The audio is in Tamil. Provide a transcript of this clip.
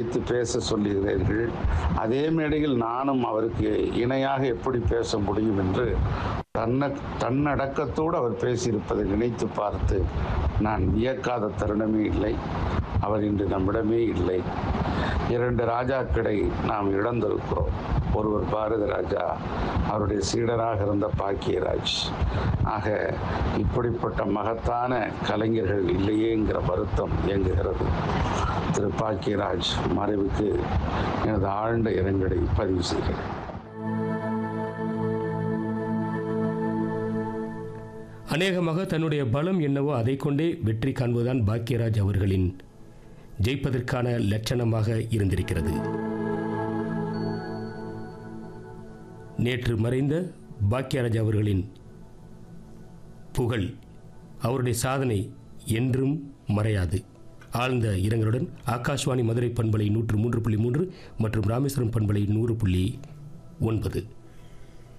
அழைத்து பேச சொல்லுகிறீர்கள் அதே மேடையில் நானும் அவருக்கு இணையாக எப்படி பேச முடியும் என்று தன்ன தன்னடக்கத்தோடு அவர் பேசியிருப்பதை நினைத்து பார்த்து நான் வியக்காத தருணமே இல்லை அவர் இன்று நம்மிடமே இல்லை இரண்டு ராஜாக்களை நாம் இழந்திருக்கிறோம் ஒருவர் பாரத ராஜா அவருடைய சீடராக இருந்த பாக்கியராஜ் ஆக இப்படிப்பட்ட மகத்தான கலைஞர்கள் இல்லையேங்கிற வருத்தம் இயங்குகிறது திரு பாக்கியராஜ் மறைவுக்கு எனது ஆழ்ந்த இரங்கலை பதிவு செய்கிறேன் அநேகமாக தன்னுடைய பலம் என்னவோ அதை கொண்டே வெற்றி காண்பதுதான் பாக்கியராஜ் அவர்களின் ஜெயிப்பதற்கான லட்சணமாக இருந்திருக்கிறது நேற்று மறைந்த பாக்கியராஜ் அவர்களின் புகழ் அவருடைய சாதனை என்றும் மறையாது ஆழ்ந்த இரங்கலுடன் ஆகாஷ்வாணி மதுரை பண்பலை நூற்று மூன்று புள்ளி மூன்று மற்றும் ராமேஸ்வரம் பண்பலை நூறு புள்ளி ஒன்பது